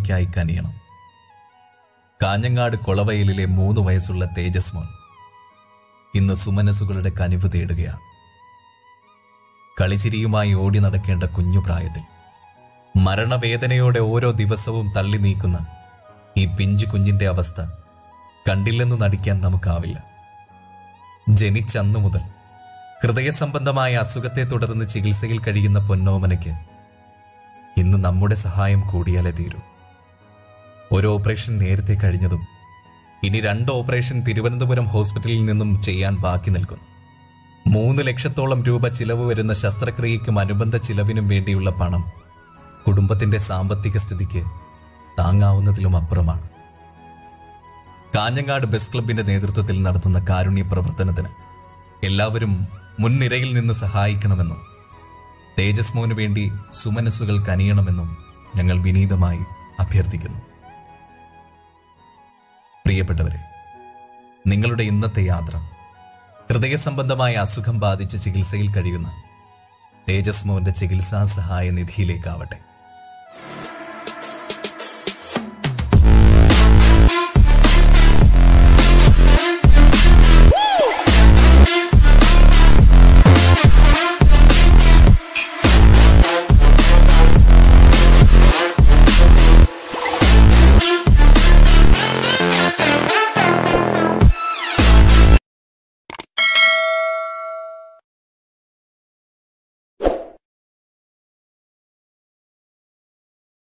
നമുക്കായി കനിയണം കാഞ്ഞങ്ങാട് കൊളവയലിലെ മൂന്ന് വയസ്സുള്ള തേജസ് മോൻ ഇന്ന് സുമനസുകളുടെ കനിവ് തേടുകയാണ് കളിച്ചിരിയുമായി ഓടി നടക്കേണ്ട കുഞ്ഞു പ്രായത്തിൽ മരണവേദനയോടെ ഓരോ ദിവസവും തള്ളി നീക്കുന്ന ഈ പിഞ്ചു കുഞ്ഞിന്റെ അവസ്ഥ കണ്ടില്ലെന്ന് നടിക്കാൻ നമുക്കാവില്ല ജനിച്ചന്നു മുതൽ ഹൃദയസംബന്ധമായ അസുഖത്തെ തുടർന്ന് ചികിത്സയിൽ കഴിയുന്ന പൊന്നോമനയ്ക്ക് ഇന്ന് നമ്മുടെ സഹായം കൂടിയാലേ തീരൂ ഒരു ഓപ്പറേഷൻ നേരത്തെ കഴിഞ്ഞതും ഇനി രണ്ട് ഓപ്പറേഷൻ തിരുവനന്തപുരം ഹോസ്പിറ്റലിൽ നിന്നും ചെയ്യാൻ ബാക്കി നിൽക്കുന്നു മൂന്ന് ലക്ഷത്തോളം രൂപ ചിലവ് വരുന്ന ശസ്ത്രക്രിയയ്ക്കും അനുബന്ധ ചിലവിനും വേണ്ടിയുള്ള പണം കുടുംബത്തിന്റെ സാമ്പത്തിക സ്ഥിതിക്ക് താങ്ങാവുന്നതിലും അപ്പുറമാണ് കാഞ്ഞങ്ങാട് ബസ് ക്ലബിന്റെ നേതൃത്വത്തിൽ നടത്തുന്ന കാരുണ്യ പ്രവർത്തനത്തിന് എല്ലാവരും മുൻനിരയിൽ നിന്ന് സഹായിക്കണമെന്നും തേജസ് മോന് വേണ്ടി സുമനസ്സുകൾ കനിയണമെന്നും ഞങ്ങൾ വിനീതമായി അഭ്യർത്ഥിക്കുന്നു പ്രിയപ്പെട്ടവരെ നിങ്ങളുടെ ഇന്നത്തെ യാത്ര ഹൃദയ സംബന്ധമായ അസുഖം ബാധിച്ച് ചികിത്സയിൽ കഴിയുന്ന തേജസ് മോന്റെ ചികിത്സാ സഹായ നിധിയിലേക്കാവട്ടെ